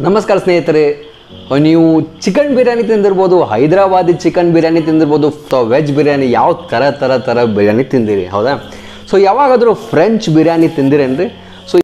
ನಮಸ್ಕಾರ ಸ್ನೇಹಿತರೆ ನೀವು ಚಿಕನ್ ಬಿರಿಯಾನಿ ತಿಂದಿರ್ಬೋದು ಹೈದರಾಬಾದಿ ಚಿಕನ್ ಬಿರಿಯಾನಿ ತಿಂದಿರ್ಬೋದು ವೆಜ್ ಬಿರಿಯಾನಿ ಯಾವ ಥರ ಥರ ಥರ ಬಿರಿಯಾನಿ ತಿಂದಿರಿ ಹೌದಾ ಸೊ ಯಾವಾಗಾದರೂ ಫ್ರೆಂಚ್ ಬಿರಿಯಾನಿ ತಿಂದಿರೇನ್ರಿ ಸೊ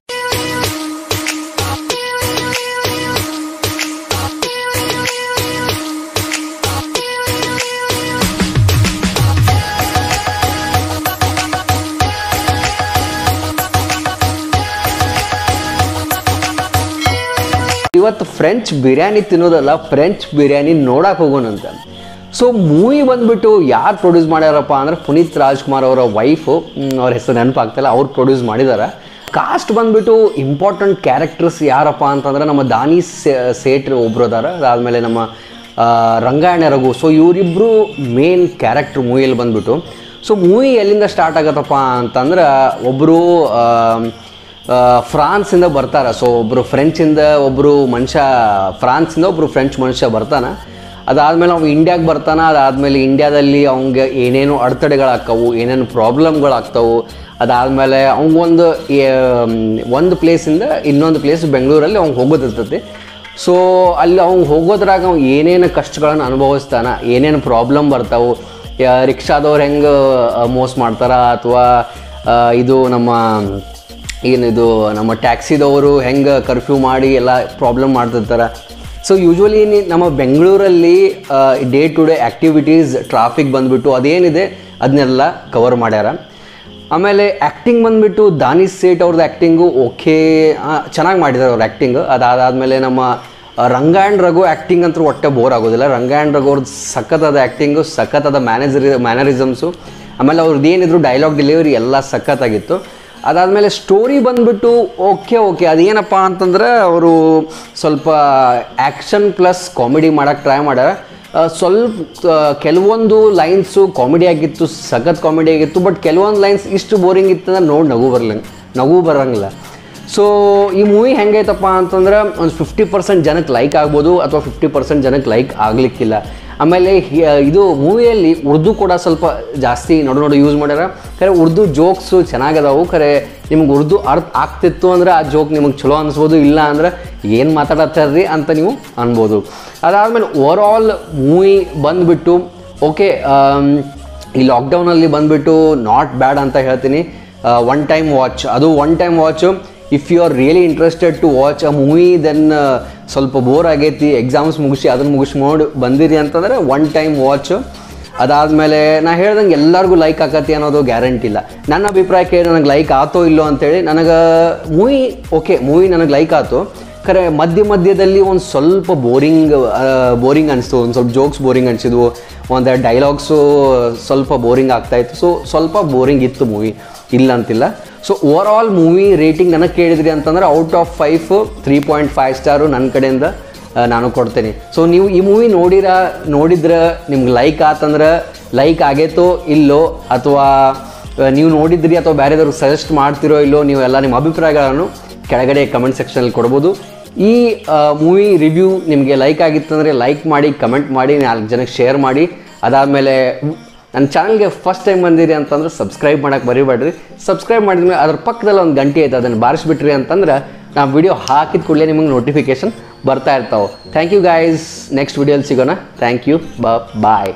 ಇವತ್ತು ಫ್ರೆಂಚ್ ಬಿರಿಯಾನಿ ತಿನ್ನೋದಲ್ಲ ಫ್ರೆಂಚ್ ಬಿರಿಯಾನಿ ನೋಡಕ್ಕೆ ಹೋಗೋಣಂತ ಸೊ ಮೂವಿ ಬಂದ್ಬಿಟ್ಟು ಯಾರು ಪ್ರೊಡ್ಯೂಸ್ ಮಾಡ್ಯಾರಪ್ಪ ಅಂದ್ರೆ ಪುನೀತ್ ರಾಜ್ಕುಮಾರ್ ಅವರ ವೈಫು ಅವ್ರ ಹೆಸರು ನೆನಪಾಗ್ತಿಲ್ಲ ಅವ್ರು ಪ್ರೊಡ್ಯೂಸ್ ಮಾಡಿದ್ದಾರೆ ಕಾಸ್ಟ್ ಬಂದ್ಬಿಟ್ಟು ಇಂಪಾರ್ಟೆಂಟ್ ಕ್ಯಾರೆಕ್ಟರ್ಸ್ ಯಾರಪ್ಪ ಅಂತಂದ್ರೆ ನಮ್ಮ ದಾನಿ ಸೇ- ಸೇಠ್ ಒಬ್ರು ಅದಾರ ಅದಾದಮೇಲೆ ನಮ್ಮ ಆ, ರಂಗಾಯಣ ರಘು ಸೊ ಇವರಿಬ್ಬರು ಮೇನ್ ಕ್ಯಾರೆಕ್ಟರ್ ಮೂವಿಯಲ್ಲಿ ಬಂದ್ಬಿಟ್ಟು ಸೊ ಮೂವಿ ಎಲ್ಲಿಂದ ಸ್ಟಾರ್ಟ್ ಆಗತ್ತಪ್ಪ ಅಂತಂದ್ರೆ ಒಬ್ಬರು ಫ್ರಾನ್ಸಿಂದ ಬರ್ತಾರೆ ಸೊ ಒಬ್ಬರು ಫ್ರೆಂಚಿಂದ ಒಬ್ಬರು ಮನುಷ್ಯ ಫ್ರಾನ್ಸಿಂದ ಒಬ್ಬರು ಫ್ರೆಂಚ್ ಮನುಷ್ಯ ಬರ್ತಾನೆ ಅದಾದಮೇಲೆ ಅವ್ನು ಇಂಡಿಯಾಗೆ ಬರ್ತಾನೆ ಅದಾದಮೇಲೆ ಇಂಡಿಯಾದಲ್ಲಿ ಅವ್ನಿಗೆ ಏನೇನು ಅಡೆತಡೆಗಳಾಗ್ತವು ಏನೇನು ಪ್ರಾಬ್ಲಮ್ಗಳಾಗ್ತವು ಅದಾದಮೇಲೆ ಅವ್ನಿಗೊಂದು ಒಂದು ಪ್ಲೇಸಿಂದ ಇನ್ನೊಂದು ಪ್ಲೇಸ್ ಬೆಂಗಳೂರಲ್ಲಿ ಅವ್ನಿಗೆ ಹೋಗೋದಿರ್ತೈತಿ ಸೊ ಅಲ್ಲಿ ಅವ್ನು ಹೋಗೋದ್ರಾಗ ಅವ್ನು ಏನೇನು ಕಷ್ಟಗಳನ್ನು ಅನುಭವಿಸ್ತಾನ ಏನೇನು ಪ್ರಾಬ್ಲಮ್ ಬರ್ತಾವು ಯಾ- ರಿಕ್ಷಾದವ್ರು ಹೆಂಗೆ ಮೋಸ ಮಾಡ್ತಾರ ಅಥವಾ ಇದು ನಮ್ಮ ಏನಿದು ನಮ್ಮ ಟ್ಯಾಕ್ಸಿದವರು ಹೆಂಗೆ ಕರ್ಫ್ಯೂ ಮಾಡಿ ಎಲ್ಲ ಪ್ರಾಬ್ಲಮ್ ಮಾಡ್ತಿರ್ತಾರೆ ಸೊ ಯೂಶ್ವಲಿ ನಮ್ಮ ಬೆಂಗಳೂರಲ್ಲಿ day to day activities traffic ಬಂದುಬಿಟ್ಟು ಅದೇನಿದೆ ಅದನ್ನೆಲ್ಲ ಕವರ್ ಮಾಡ್ಯಾರ ಆಮೇಲೆ ಆ್ಯಕ್ಟಿಂಗ್ ಬಂದುಬಿಟ್ಟು ದಾನಿಶ್ ಸೇಠ್ ಅವ್ರದ್ದು ಆ್ಯಕ್ಟಿಂಗು ಓಕೆ ಚೆನ್ನಾಗಿ ಮಾಡಿದ್ದಾರೆ ಅವ್ರ ಆ್ಯಕ್ಟಿಂಗ್ ಅದಾದಾದಮೇಲೆ ನಮ್ಮ ಆ, ರಂಗಾಯಣ್ ರಘು ಆ್ಯಕ್ಟಿಂಗ್ ಅಂತೂ ಒಟ್ಟೆ ಬೋರ್ ಆಗೋದಿಲ್ಲ ರಂಗಾಯಣ್ ರಘು ಅವ್ರದ್ದು ಸಖತ್ತಾದ ಆ್ಯಕ್ಟಿಂಗು ಸಖತ್ತಾದ ಮ್ಯಾನೇಜರಿ ಮ್ಯಾನರಿಸಮ್ಸು ಆಮೇಲೆ ಅವ್ರದ್ದು ಏನಿದ್ರು ಡೈಲಾಗ್ ಡೆಲಿವರಿ ಎಲ್ಲ ಸಖತ್ತಾಗಿತ್ತು ಅದಾದಮೇಲೆ ಸ್ಟೋರಿ ಬಂದ್ಬಿಟ್ಟು ಓಕೆ ಓಕೆ ಅದೇನಪ್ಪ ಅಂತಂದ್ರೆ ಅವರು ಸ್ವಲ್ಪ ಆ್ಯಕ್ಷನ್ ಪ್ಲಸ್ ಕಾಮಿಡಿ ಮಾಡೋಕ್ಕೆ ಟ್ರೈ ಮಾಡ್ಯಾರ ಆ, ಸ್ವಲ್ಪ ಆ, ಕೆಲವೊಂದು ಲೈನ್ಸು ಕಾಮಿಡಿ ಆಗಿತ್ತು ಸಖತ್ ಕಾಮಿಡಿ ಆಗಿತ್ತು ಬಟ್ ಕೆಲವೊಂದು ಲೈನ್ಸ್ ಇಷ್ಟು ಬೋರಿಂಗ್ ಇತ್ತಂದ್ರೆ ನೋಡಿ ನಗು ಬರ್ಲಂಗೆ ನಗು ಬರಂಗಿಲ್ಲ ಸೊ ಈ ಮೂವಿ ಹೆಂಗೈತಪ್ಪ ಅಂತಂದ್ರೆ ಒಂದು ಫಿಫ್ಟಿ ಪರ್ಸೆಂಟ್ ಜನಕ್ಕೆ ಲೈಕ್ ಆಗ್ಬೋದು ಅಥವಾ ಫಿಫ್ಟಿ ಪರ್ಸೆಂಟ್ ಜನಕ್ಕೆ ಲೈಕ್ ಆಗಲಿಕ್ಕಿಲ್ಲ ಆಮೇಲೆ ಹಿ- ಇದು ಮೂವಿಯಲ್ಲಿ ಉರ್ದು ಕೂಡ ಸ್ವಲ್ಪ ಜಾಸ್ತಿ ನೋಡು ನೋಡು ಯೂಸ್ ಮಾಡ್ಯಾರ ಖರೆ ಉರ್ದು ಜೋಕ್ಸು ಚೆನ್ನಾಗದಾವು ಖರೆ ನಿಮ್ಗೆ ಉರ್ದು ಅರ್ಥ ಆಗ್ತಿತ್ತು ಅಂದ್ರೆ ಆ ಜೋಕ್ ನಿಮಗೆ ಚಲೋ ಅನಿಸ್ಬೋದು ಇಲ್ಲ ಅಂದ್ರೆ ಏನು ಮಾತಾಡತ್ತಾರ್ರಿ ಅಂತ ನೀವು ಅನ್ಬೋದು ಅದಾದಮೇಲೆ ಓವರ್ ಆಲ್ ಮೂವಿ ಬಂದುಬಿಟ್ಟು ಓಕೆ ಈ ಲಾಕ್ಡೌನಲ್ಲಿ ಬಂದುಬಿಟ್ಟು ನಾಟ್ ಬ್ಯಾಡ್ ಅಂತ ಹೇಳ್ತೀನಿ ಒನ್ ಟೈಮ್ ವಾಚ್ ಅದು one time watch if you are really interested to watch a movie then ಸ್ವಲ್ಪ ಬೋರ್ ಆಗೈತಿ ಎಕ್ಸಾಮ್ಸ್ ಮುಗಿಸಿ ಅದನ್ನು ಮುಗಿಸಿ ನೋಡಿ ಬಂದಿರಿ ಅಂತಂದರೆ ಒನ್ ಟೈಮ್ ವಾಚ್ ಅದಾದಮೇಲೆ ನಾ ಹೇಳ್ದಂಗೆ ಎಲ್ಲರಿಗೂ ಲೈಕ್ ಆಕತಿ ಅನ್ನೋದು ಗ್ಯಾರಂಟಿ ಇಲ್ಲ ನನ್ನ ಅಭಿಪ್ರಾಯ ಕೇಳಿ ನನಗೆ ಲೈಕ್ ಆತೋ ಇಲ್ಲೋ ಅಂತೇಳಿ ನನಗೆ ಮೂವಿ ಓಕೆ ಮೂವಿ ನನಗೆ ಲೈಕ್ ಆಯ್ತು ಖರೆ ಮಧ್ಯ ಮಧ್ಯದಲ್ಲಿ ಒಂದು ಸ್ವಲ್ಪ ಬೋರಿಂಗ್ ಬೋರಿಂಗ್ ಅನಿಸ್ತು ಒಂದು ಸ್ವಲ್ಪ ಜೋಕ್ಸ್ ಬೋರಿಂಗ್ ಅನಿಸಿದ್ವು ಒಂದು ಡೈಲಾಗ್ಸು ಸ್ವಲ್ಪ ಬೋರಿಂಗ್ ಆಗ್ತಾಯಿತ್ತು ಸೊ ಸ್ವಲ್ಪ ಬೋರಿಂಗ್ ಇತ್ತು ಮೂವಿ ಇಲ್ಲ ಅಂತಿಲ್ಲ so over all movie rating ನನಗೆ ಕೇಳಿದ್ರಿ ಅಂತಂದ್ರೆ out of five three point five star ನನ್ನ ಕಡೆಯಿಂದ ಆ, ನಾನು ಕೊಡ್ತೇನೆ ಸೊ ನೀವು ಈ ಮೂವಿ ನೋಡಿರ ನೋಡಿದ್ರೆ ನಿಮ್ಗೆ ಲೈಕ್ ಆತಂದ್ರೆ ಲೈಕ್ ಆಗೈತೋ ಇಲ್ಲೋ ಅಥವಾ ಆ, ನೀವು ನೋಡಿದ್ರಿ ಅಥವಾ ಬೇರೆದವ್ರಿಗೆ ಸಜೆಸ್ಟ್ ಮಾಡ್ತಿರೋ ಇಲ್ಲೋ ನೀವೆಲ್ಲ ನಿಮ್ಮ ಅಭಿಪ್ರಾಯಗಳನ್ನು ಕೆಳಗಡೆ ಕಮೆಂಟ್ ಸೆಕ್ಷನಲ್ಲಿ ಕೊಡ್ಬೋದು ಈ ಮೂವಿ ರಿವ್ಯೂ ನಿಮಗೆ ಲೈಕ್ ಆಗಿತ್ತಂದರೆ ಲೈಕ್ ಮಾಡಿ ಕಮೆಂಟ್ ಮಾಡಿ ನಾಲ್ಕು ಜನಕ್ಕೆ ಶೇರ್ ಮಾಡಿ ಅದಾದಮೇಲೆ ನನ್ನ ಚಾನಲ್ಗೆ ಫಸ್ಟ್ ಟೈಮ್ ಬಂದಿರಿ ಅಂತಂದ್ರೆ ಸಬ್ಸ್ಕ್ರೈಬ್ ಮಾಡೋಕೆ ಬರಿಬೇಡ್ರಿ ಸಬ್ಸ್ಕ್ರೈಬ್ ಮಾಡಿದ್ಮೇಲೆ ಅದ್ರ ಪಕ್ಕದಲ್ಲಿ ಒಂದು ಗಂಟೆ ಐತೆ ಅದನ್ನು ಬಾರಿಸ್ಬಿಟ್ರಿ ಅಂತಂದ್ರೆ ನಾವು ವಿಡಿಯೋ ಹಾಕಿದ ಕೂಡಲೇ ನಿಮಗೆ ನೋಟಿಫಿಕೇಶನ್ ಬರ್ತಾ ಇರ್ತಾವೆ ಥ್ಯಾಂಕ್ ಯು ಗೈಸ್ ನೆಕ್ಸ್ಟ್ ವಿಡಿಯೋಲಿ ಸಿಗೋಣ ಥ್ಯಾಂಕ್ ಯು ಬ ಬಾಯ್